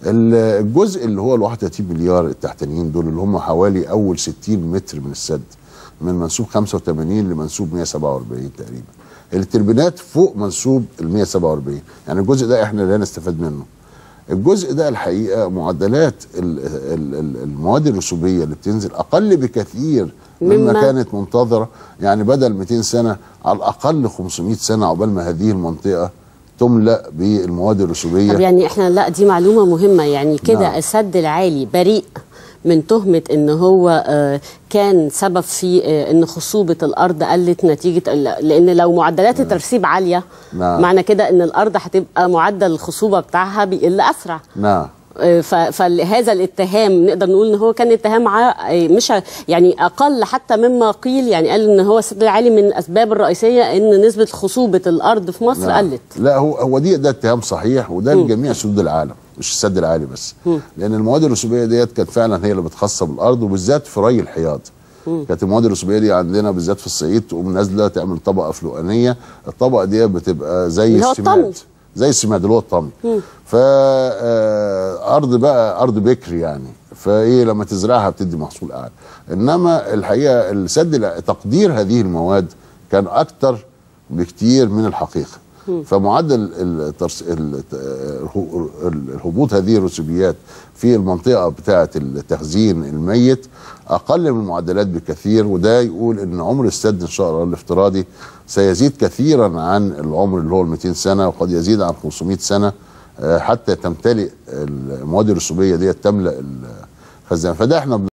الجزء اللي هو ال 31 مليار التحتانيين دول اللي هم حوالي اول 60 متر من السد من منسوب 85 لمنسوب 147 تقريبا التربينات فوق منسوب ال 147 يعني الجزء ده احنا لا نستفاد منه الجزء ده الحقيقه معدلات ال- ال- ال- المواد الرسوبيه اللي بتنزل اقل بكثير مما مما- كانت منتظره يعني بدل 200 سنه على الاقل 500 سنه عقبال ما هذه المنطقه تملا بالمواد الرسوبيه طب يعني احنا لا دي معلومه مهمه يعني كده نعم. السد العالي بريء من تهمه ان هو آه، كان سبب في آه، ان خصوبه الارض قلت نتيجه ال- لان لو معدلات الترسيب عاليه نعم. معنى كده ان الارض هتبقى معدل الخصوبه بتاعها بيقل اسرع نعم آه، ف- فهذا الاتهام نقدر نقول ان هو كان اتهام ع- آه، مش ع- يعني اقل حتى مما قيل يعني قال ان هو السد العالي من الاسباب الرئيسيه ان نسبه خصوبه الارض في مصر نعم. قلت لا هو هو دي ده اتهام صحيح وده لجميع سدود العالم مش السد العالي بس لان المواد الرسوبيه ديت كانت فعلا هي اللي بتخصب الارض وبالذات في ري الحياض كانت المواد الرسوبيه دي عندنا بالذات في الصعيد تقوم نازله تعمل طبقه فلقانيه الطبقه دي بتبقى زي اللي هو السماد الطمي. زي السماد اللي هو الطمي ف آه، ارض بقى ارض بكر يعني فايه لما تزرعها بتدي محصول اعلى انما الحقيقه السد الع- تقدير هذه المواد كان اكتر بكتير من الحقيقه فمعدل الترس... ال- الهو- الهبوط هذه الرسوبيات في المنطقه بتاعه التخزين الميت اقل من المعدلات بكثير وده يقول ان عمر السد ان شاء الله الافتراضي سيزيد كثيرا عن العمر اللي هو ال 200 سنه وقد يزيد عن 500 سنه آه، حتى تمتلئ المواد الرسوبيه ديت تملا الخزان فده احنا